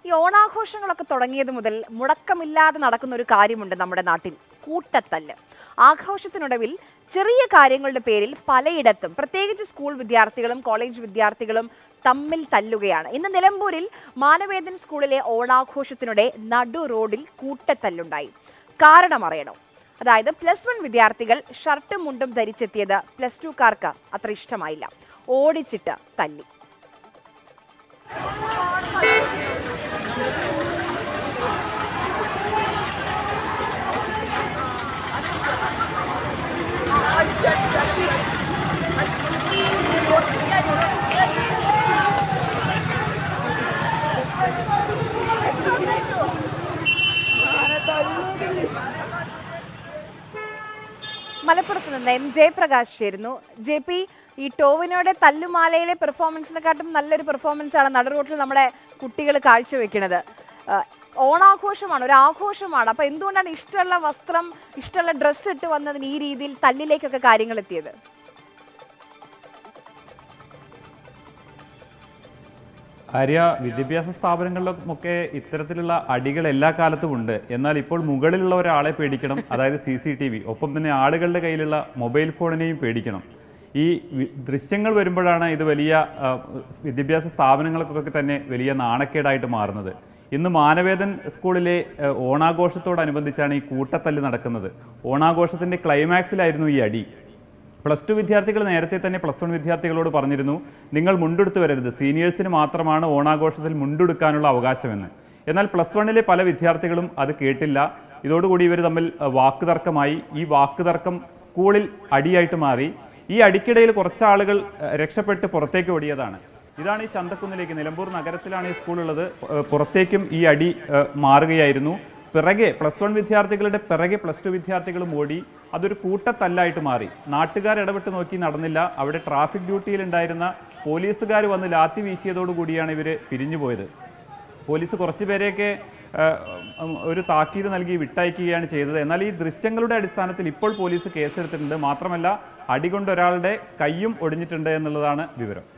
ഈ ഓണാഘോഷങ്ങളൊക്കെ തുടങ്ങിയത് മുതൽ മുടക്കമില്ലാതെ നടക്കുന്ന ഒരു കാര്യമുണ്ട് നമ്മുടെ നാട്ടിൽ കൂട്ടത്തല്ല് ആഘോഷത്തിനൊടുവിൽ ചെറിയ കാര്യങ്ങളുടെ പേരിൽ പലയിടത്തും പ്രത്യേകിച്ച് സ്കൂൾ വിദ്യാർത്ഥികളും കോളേജ് വിദ്യാർത്ഥികളും തമ്മിൽ തല്ലുകയാണ് ഇന്ന് നിലമ്പൂരിൽ മാനവേദൻ സ്കൂളിലെ ഓണാഘോഷത്തിനിടെ നടു റോഡിൽ കൂട്ടത്തല്ലുണ്ടായി കാരണം അറിയണോ അതായത് പ്ലസ് വൺ വിദ്യാർത്ഥികൾ ഷർട്ടും മുണ്ടും ധരിച്ചെത്തിയത് പ്ലസ് ടുക്കാർക്ക് അത്ര ഇഷ്ടമായില്ല ഓടിച്ചിട്ട് തല്ലി മലപ്പുറത്ത് നിന്ന് എം ജയപ്രകാശ് ചേരുന്നു ജെ പി ഈ ടോവിനോയുടെ തല്ലുമാലയിലെ പെർഫോമൻസിനെക്കാട്ടും നല്ലൊരു പെർഫോമൻസ് ആണ് നടുറോട്ടിൽ നമ്മുടെ കുട്ടികൾ കാഴ്ചവെക്കുന്നത് ആ, ഓണാഘോഷമാണ് ഒരു ആഘോഷമാണ് അപ്പൊ എന്തുകൊണ്ടാണ് ഇഷ്ടമുള്ള വസ്ത്രം ഇഷ്ടമുള്ള ഡ്രസ്സ് ഇട്ട് വന്നതിന് ഈ രീതിയിൽ തല്ലിലേക്കൊക്കെ കാര്യങ്ങൾ എത്തിയത് ആര്യ വിദ്യാഭ്യാസ സ്ഥാപനങ്ങളിലൊക്കെ ഇത്തരത്തിലുള്ള അടികൾ എല്ലാ കാലത്തും ഉണ്ട് എന്നാൽ ഇപ്പോൾ മുകളിലുള്ള ഒരാളെ പേടിക്കണം അതായത് സി സി ടി വി ഒപ്പം തന്നെ ആളുകളുടെ കയ്യിലുള്ള മൊബൈൽ ഫോണിനെയും പേടിക്കണം ഈ വി- ദൃശ്യങ്ങൾ വരുമ്പോഴാണ് ഇത് വലിയ ആ, വിദ്യാഭ്യാസ സ്ഥാപനങ്ങൾക്കൊക്കെ തന്നെ വലിയ നാണക്കേടായിട്ട് മാറുന്നത് ഇന്ന് മാനവേദൻ സ്കൂളിലെ ആ, ഓണാഘോഷത്തോടനുബന്ധിച്ചാണ് ഈ കൂട്ടത്തല്ല് നടക്കുന്നത് ഓണാഘോഷത്തിൻ്റെ ക്ലൈമാക്സിലായിരുന്നു ഈ അടി പ്ലസ് ടു വിദ്യാർത്ഥികൾ നേരത്തെ തന്നെ പ്ലസ് വൺ വിദ്യാർത്ഥികളോട് പറഞ്ഞിരുന്നു നിങ്ങൾ മുണ്ടെടുത്ത് വരരുത് സീനിയേഴ്സിന് മാത്രമാണ് ഓണാഘോഷത്തിൽ മുണ്ടെടുക്കാനുള്ള അവകാശമെന്ന് എന്നാൽ പ്ലസ് വണ്ണിലെ പല വിദ്യാർത്ഥികളും അത് കേട്ടില്ല ഇതോടുകൂടി ഇവർ തമ്മിൽ അഹ്, വാക്കുതർക്കമായി ഈ വാക്കുതർക്കം സ്കൂളിൽ അടിയായിട്ട് മാറി ഈ അടിക്കിടയിൽ കുറച്ച് ആളുകൾ അഹ്, രക്ഷപ്പെട്ട് പുറത്തേക്ക് ഓടിയതാണ് ഇതാണ് ഈ ചന്തക്കുന്നിലേക്ക് നിലമ്പൂർ നഗരത്തിലാണ് ഈ സ്കൂളുള്ളത് ഏഹ് പുറത്തേക്കും ഈ അടി ഏഹ് മാറുകയായിരുന്നു പിറകെ പ്ലസ് വൺ വിദ്യാർത്ഥികളുടെ പിറകെ പ്ലസ് ടു വിദ്യാർത്ഥികളും ഓടി അതൊരു കൂട്ടത്തല്ലായിട്ട് മാറി നാട്ടുകാർ ഇടപെട്ട് നോക്കി നടന്നില്ല അവിടെ ട്രാഫിക് ഡ്യൂട്ടിയിലുണ്ടായിരുന്ന പോലീസുകാർ വന്ന് ലാത്തി വീശിയതോടുകൂടിയാണ് ഇവർ പിരിഞ്ഞുപോയത് പോലീസ് കുറച്ച് പേരെയൊക്കെ ആ, ഉം, ഒരു താക്കീത് നൽകി വിട്ടയക്കുകയാണ് ചെയ്തത് എന്നാൽ ഈ ദൃശ്യങ്ങളുടെ അടിസ്ഥാനത്തിൽ ഇപ്പോൾ പോലീസ് കേസെടുത്തിട്ടുണ്ട് മാത്രമല്ല അടികൊണ്ട് ഒരാളുടെ കൈയും ഒടിഞ്ഞിട്ടുണ്ട് എന്നുള്ളതാണ് വിവരം